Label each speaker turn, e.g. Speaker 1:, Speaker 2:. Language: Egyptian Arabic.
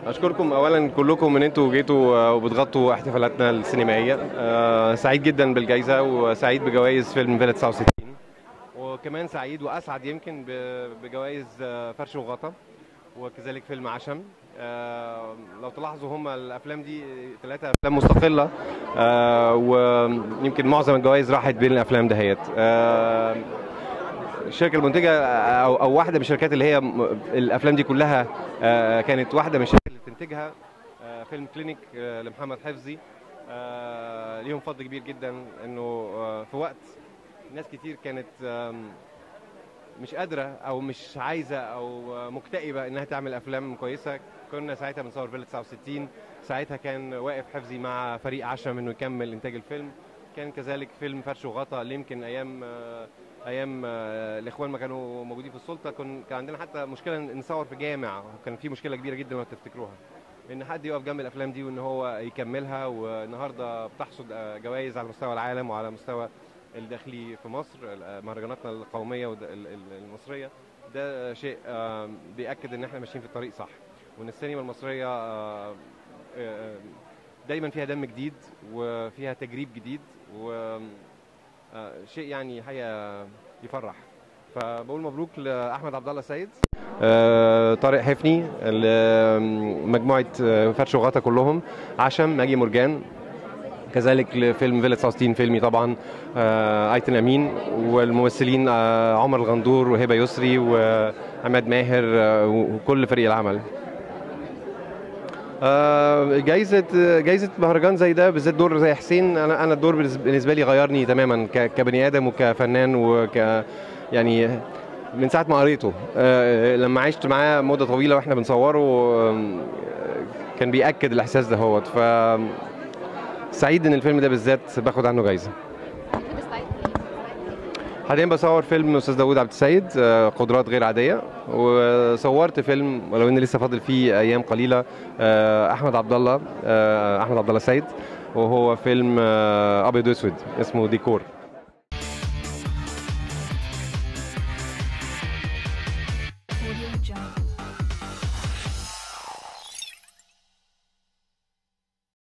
Speaker 1: اشكركم اولا كلكم ان انتوا جيتوا وبتغطوا احتفالاتنا السينمائيه أه سعيد جدا بالجائزه وسعيد بجوائز فيلم فيلا 69 وكمان سعيد واسعد يمكن بجوائز فرش وغطا وكذلك فيلم عشم أه لو تلاحظوا هم الافلام دي ثلاثه افلام مستقله أه ويمكن معظم الجوائز راحت بين الافلام دهيت أه الشركه المنتجه او او واحده من الشركات اللي هي الافلام دي كلها كانت واحده من الشركات اللي بتنتجها فيلم كلينيك لمحمد حفظي ليهم فضل كبير جدا انه في وقت ناس كتير كانت مش قادره او مش عايزه او مكتئبه انها تعمل افلام كويسه كنا ساعتها بنصور فيلا 69 ساعتها كان واقف حفظي مع فريق عشم انه يكمل انتاج الفيلم كان كذلك فيلم فرش وغطا اللي يمكن ايام ايام الاخوان ما كانوا موجودين في السلطه كان كان عندنا حتى مشكله نصور في جامع وكان في مشكله كبيره جدا لو تفتكروها ان حد يقف جنب الافلام دي وان هو يكملها والنهارده بتحصد جوائز على مستوى العالم وعلى مستوى الداخلي في مصر مهرجاناتنا القوميه والمصريه ده شيء بياكد ان احنا ماشيين في الطريق صح وان السينما المصريه دايما فيها دم جديد وفيها تجريب جديد و شيء يعني حقيقه يفرح فبقول مبروك لاحمد عبد الله السيد آه، طارق حفني مجموعه فرش وغطا كلهم عشم ماجي مرجان كذلك لفيلم فيلا 69 فيلمي طبعا آه، ايتن امين والممثلين آه، عمر الغندور وهبه يسري وعماد ماهر وكل فريق العمل جايزه جايزه مهرجان زي ده بالذات دور زي حسين انا انا الدور بالنسبه لي غيرني تماما كبني ادم وكفنان وك يعني من ساعه ما قريته لما عشت معاه مده طويله واحنا بنصوره كان بياكد الاحساس ده هوت ف سعيد ان الفيلم ده بالذات باخد عنه جايزه حاليا بصور فيلم استاذ داوود عبد السيد قدرات غير عاديه وصورت فيلم ولو ان لسه فاضل فيه ايام قليله احمد عبد الله احمد عبد الله السيد وهو فيلم ابيض واسود اسمه ديكور